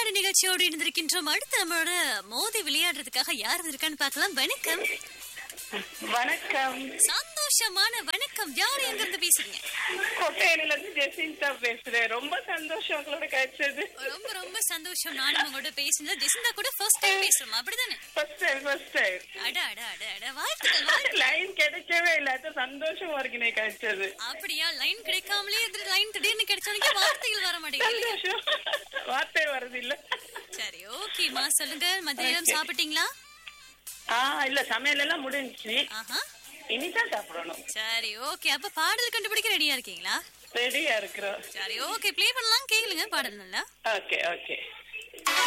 நேர நிகழ்ச்சியோடு இருந்திருக்கின்றோம் அடுத்து நம்மளோட மோதி விளையாடுறதுக்காக யார் இருக்கான்னு பார்க்கலாம் வணக்கம் வணக்கம் சந்தோஷமான வணக்கம் யார் எங்க இருந்து பேசுறீங்க கொட்டையில இருந்து ஜெசிந்தா பேசுறேன் ரொம்ப சந்தோஷம் உங்களோட கிடைச்சது ரொம்ப ரொம்ப சந்தோஷம் நானும் உங்களோட பேசினது ஜெசிந்தா கூட ஃபர்ஸ்ட் டைம் பேசுறோம் அப்படிதானே ஃபர்ஸ்ட் டைம் ஃபர்ஸ்ட் டைம் அட அட அட அட வாழ்த்துக்கள் வாழ்த்துக்கள். லைன் கிடைக்கவே இல்லாத சந்தோஷமா இருக்கு நீ கிடைச்சது அப்படியா லைன் கிடைக்காமலே இருந்து லைன் திடீர்னு கிடைச்சவனுக்கு வார்த்தைகள் வர மாட்டேங்குது சந்தோஷம் வார்த்தை வருது இல்ல சரி ஓகேமா சொல்லுங்க மதியம் சாப்பிட்டீங்களா ஆ இல்ல சமையல் எல்லாம் முடிஞ்சுச்சு ஆஹா இனிதான் சாப்பிடணும் சரி ஓகே அப்ப பாடல் கண்டுபிடிக்க ரெடியா இருக்கீங்களா ரெடியா இருக்கிறோம் சரி ஓகே ப்ளே பண்ணலாம் கேளுங்க பாடல் நல்லா ஓகே ஓகே